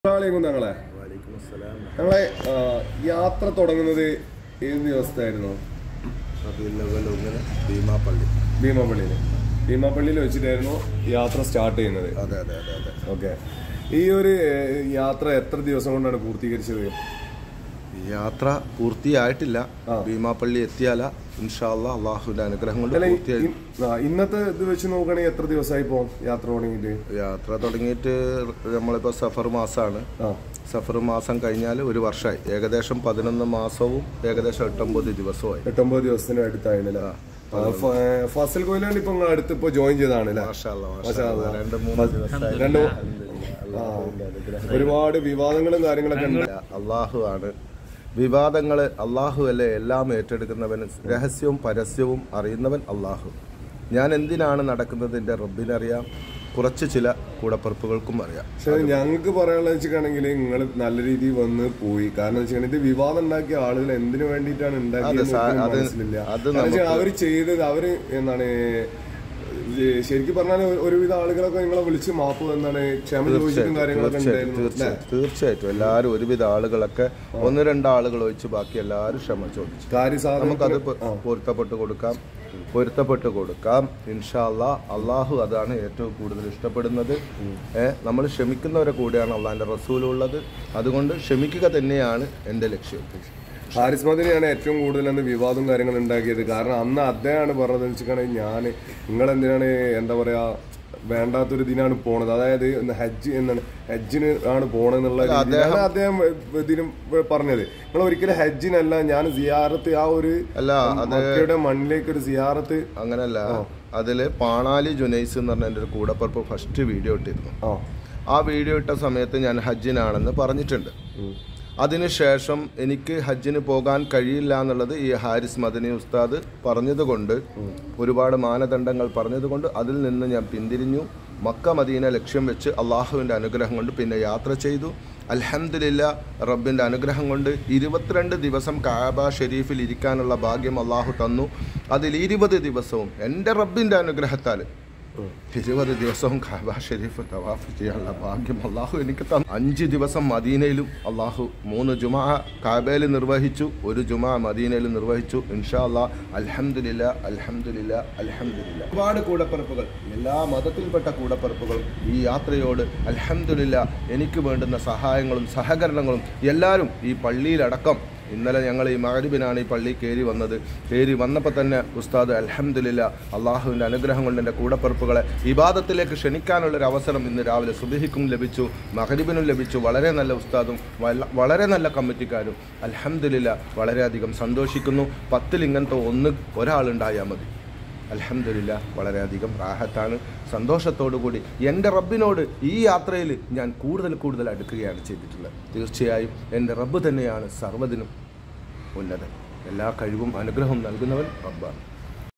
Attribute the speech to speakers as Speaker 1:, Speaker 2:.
Speaker 1: അസ്സലാമലൈക്കും ഞങ്ങളെ
Speaker 2: വലൈക്കും അസ്സലാം
Speaker 1: ഞങ്ങളെ ആ, യാത്ര തുടങ്ങുന്നത് ഏത് ദിവസത്തായിരുന്നു
Speaker 2: റബീഉൽ അവ്വൽ ഒന്നിന് ഭീമാപ്പള്ളി
Speaker 1: ഭീമാപ്പള്ളിയിൽ ഭീമാപ്പള്ളിയിൽ വെച്ചിട്ടായിരുന്നു യാത്ര സ്റ്റാർട്ട് ചെയ്യുന്നത്
Speaker 2: അതെ അതെ അതെ അതെ
Speaker 1: ഓക്കെ ഈ ഒരു ഏ, യാത്ര എത്ര ദിവസം കൊണ്ടാണ് പൂർത്തീകരിച്ചത്
Speaker 2: ഈ യാത്ര പൂർത്തിയായിട്ടില്ല
Speaker 1: ആ.
Speaker 2: ഭീമാപ്പള്ളി എത്തിയാല ഇൻഷാല്ല അള്ളാഹുവിന്റെ അനുഗ്രഹം കൊണ്ട്
Speaker 1: അല്ല ഈ-
Speaker 2: പൂർത്തിയായി
Speaker 1: ഈ- ആ, ഇന്നത്തെ ഇത് വെച്ച് നോക്കുകയാണെങ്കിൽ എത്ര ദിവസമായി ഇപ്പോ യാത്ര തുടങ്ങിയിട്ട്
Speaker 2: യാത്ര തുടങ്ങിയിട്ട് നമ്മളിപ്പോൾ സഫർ മാസമാണ്
Speaker 1: ആ
Speaker 2: സഫർ മാസം കഴിഞ്ഞാൽ ഒരു വർഷമായി ഏകദേശം പതിനൊന്ന് മാസവും ഏകദേശം എട്ടൊമ്പത് ദിവസമായി
Speaker 1: എട്ടൊമ്പത് ദിവസത്തിന് അടുത്തായില്ലേ ഫസൽ കൊയിലാണ് ഇപ്പൊ നിങ്ങൾ അടുത്ത് ഇപ്പൊ ജോയിൻ ചെയ്തതാണ് അല്ലേ
Speaker 2: മാഷാ അല്ലാ, മാഷാ
Speaker 1: മാഷാ
Speaker 2: അല്ലാ.
Speaker 1: അല്ലാ.
Speaker 2: രണ്ട് മൂന്ന് ദിവസമായി
Speaker 1: രണ്ട് മൂ-
Speaker 2: അൽഹംദുലില്ലാ.
Speaker 1: ആ.
Speaker 2: അള്ളാഹുവിന്റെ അനുഗ്രഹം
Speaker 1: ഒരുപാട് വിവാദങ്ങളും കാര്യങ്ങളൊക്കെ ഉണ്ട്
Speaker 2: അള്ളാഹു ആണ് വിവാദങ്ങൾ അള്ളാഹു അല്ലേ എല്ലാം ഏറ്റെടുക്കുന്നവൻ രഹസ്യവും പരസ്യവും അറിയുന്നവൻ അള്ളാഹു ഞാൻ എന്തിനാണ് നടക്കുന്നതിൻ്റെ റബ്ബിനറിയാം കുറച്ച് ചില കൂടപ്പറപ്പുകൾക്കും അറിയാം
Speaker 1: പക്ഷെ ഞങ്ങൾക്ക് പറയാനുള്ളത് വെച്ചിട്ടാണെങ്കിൽ നിങ്ങൾ നല്ല രീതിയിൽ വന്ന് പോയി കാരണം വെച്ചാൽ ഇത് വിവാദം ഉണ്ടാക്കിയ ആളുകൾ എന്തിനു വേണ്ടിയിട്ടാണ് ഉണ്ടാക്കിയത്
Speaker 2: അത് സാ- അത്
Speaker 1: മനസ്സിലില്ല
Speaker 2: അത്
Speaker 1: കാരണം വെച്ചാൽ
Speaker 2: നമുക്ക്
Speaker 1: അവര് ചെയ്തത് അവര് എന്താണ് ഇത് ശരിക്കും പറഞ്ഞാൽ ഒരു- ഒരുവിധ ആളുകളൊക്കെ നിങ്ങളെ വിളിച്ച് മാപ്പ് എന്താണ് ക്ഷമ ചോദിച്ചിട്ടും
Speaker 2: തീർച്ചയായിട്ടും
Speaker 1: കാര്യങ്ങളൊക്കെ
Speaker 2: തീർച്ചയായിട്ടും
Speaker 1: ഉണ്ടായിരുന്നു അല്ലേ?
Speaker 2: തീർച്ചയായിട്ടും തീർച്ചയായിട്ടും എല്ലാവരും ഒരുവിധ ആളുകളൊക്കെ ഒന്ന് രണ്ട് ആളുകൾ ഒഴിച്ച് ബാക്കി എല്ലാവരും ക്ഷമ ചോദിച്ചു
Speaker 1: കാര്യസാധനം
Speaker 2: നമുക്കത് പൊ- പൊരുത്തപ്പെട്ട് കൊടുക്കാം പൊരുത്തപ്പെട്ട് കൊടുക്കാം ഇൻഷാല്ല അള്ളാഹു അതാണ് ഏറ്റവും കൂടുതൽ ഇഷ്ടപ്പെടുന്നത് ഏ നമ്മൾ ക്ഷമിക്കുന്നവരെ കൂടെയാണ് അള്ളാഹിൻ്റെ റസൂലുള്ളത് അതുകൊണ്ട് ക്ഷമിക്കുക തന്നെയാണ് എൻ്റെ ലക്ഷ്യം
Speaker 1: ഹാരിസ് മദിനെയാണ് ഏറ്റവും കൂടുതൽ അന്ന് വിവാദവും കാര്യങ്ങളും ഉണ്ടാക്കിയത് കാരണം അന്ന് അദ്ദേഹമാണ് പറഞ്ഞത് വെച്ചിട്ടാണെങ്കിൽ ഞാൻ നിങ്ങൾ എന്തിനാണ് എന്താ പറയാ വേണ്ടാത്തൊരു ഇതിനാണ് പോണത് അതായത് ഇന്ന് ഹജ്ജ് എന്താണ് ഹജ്ജിന് ആണ് പോണെന്നുള്ള രീതിയിലാണ് അദ്ദേഹം ഇതിനും പറഞ്ഞത് നിങ്ങൾ ഒരിക്കലും ഹജ്ജിനല്ല ഞാൻ സിയാറത്ത് ആ ഒരു
Speaker 2: അല്ല അത്
Speaker 1: മക്കയുടെ മണ്ണിലേക്ക് ഒരു സിയാറത്ത്
Speaker 2: അങ്ങനല്ല അതിൽ പാണാലി ജുനൈസ് എന്ന് പറഞ്ഞ എൻ്റെ ഒരു കൂടപ്പറപ്പ് ഫസ്റ്റ് വീഡിയോ ഇട്ടിരുന്നു
Speaker 1: ആ
Speaker 2: ആ വീഡിയോ ഇട്ട സമയത്ത് ഞാൻ ഹജ്ജിനാണെന്ന് പറഞ്ഞിട്ടുണ്ട് അതിനുശേഷം എനിക്ക് ഹജ്ജിന് പോകാൻ കഴിയില്ല എന്നുള്ളത് ഈ ഹാരിസ് മദനി ഉസ്താദ് പറഞ്ഞതുകൊണ്ട് ഒരുപാട് മാനദണ്ഡങ്ങൾ പറഞ്ഞതുകൊണ്ട് അതിൽ നിന്ന് ഞാൻ പിന്തിരിഞ്ഞു മക്ക മദീന ലക്ഷ്യം വെച്ച് അള്ളാഹുവിൻ്റെ അനുഗ്രഹം കൊണ്ട് പിന്നെ യാത്ര ചെയ്തു അൽഹംദുലില്ല റബ്ബിൻ്റെ അനുഗ്രഹം കൊണ്ട് ഇരുപത്തിരണ്ട് ദിവസം കാബ ഷെരീഫിൽ ഇരിക്കാനുള്ള ഭാഗ്യം അള്ളാഹു തന്നു അതിൽ ഇരുപത് ദിവസവും എൻ്റെ റബ്ബിൻ്റെ അനുഗ്രഹത്താൽ ഇരുപത് ദിവസവും കാബ ഷെരീഫ് തവാഫ് ചെയ്യാനുള്ള ഭാഗ്യം അള്ളാഹു എനിക്ക് തന്നു അഞ്ച് ദിവസം മദീനയിലും അള്ളാഹു മൂന്ന് ജുമാ കാബയിൽ നിർവഹിച്ചു ഒരു ജുമാ മദീനയിൽ നിർവഹിച്ചു ഇൻഷാ അല്ലാ അൽഹംദുലില്ല അൽഹംദുലില്ല അൽഹംദുലില്ല ഒരുപാട് കൂടപ്പിറപ്പുകൾ എല്ലാ മതത്തിൽപ്പെട്ട കൂടപ്പിറപ്പുകളും ഈ യാത്രയോട് അൽഹംദുലില്ല എനിക്ക് വേണ്ടുന്ന സഹായങ്ങളും സഹകരണങ്ങളും എല്ലാവരും ഈ പള്ളിയിലടക്കം ഇന്നലെ ഞങ്ങൾ ഈ മകരിബിനാണ് ഈ പള്ളി കയറി വന്നത് കയറി വന്നപ്പോൾ തന്നെ ഉസ്താദ് അൽഹംദുലില്ല അള്ളാഹുവിൻ്റെ അനുഗ്രഹം കൊണ്ട് എൻ്റെ കൂടപ്പിറപ്പുകളെ ഇബാദത്തിലേക്ക് ക്ഷണിക്കാനുള്ളൊരു അവസരം ഇന്ന് രാവിലെ സുബഹിക്കും ലഭിച്ചു മകരിബിനും ലഭിച്ചു വളരെ നല്ല ഉസ്താദും വല്ല- വളരെ നല്ല കമ്മിറ്റിക്കാരും അൽഹംദുലില്ല വളരെയധികം സന്തോഷിക്കുന്നു പത്തിൽ ഇങ്ങനത്തെ ഒന്ന് ഒരാളുണ്ടായാൽ മതി അൽഹംദുലില്ല വളരെയധികം റാഹത്താണ് സന്തോഷത്തോടു കൂടി എൻ്റെ റബ്ബിനോട് ഈ യാത്രയിൽ ഞാൻ കൂടുതൽ കൂടുതൽ അടുക്കുകയാണ് ചെയ്തിട്ടുള്ളത് തീർച്ചയായും എൻ്റെ റബ്ബ് തന്നെയാണ് സർവ്വതിനും ഉന്നതൻ എല്ലാ കഴിവും അനുഗ്രഹവും നൽകുന്നവൻ റബ്ബാണ്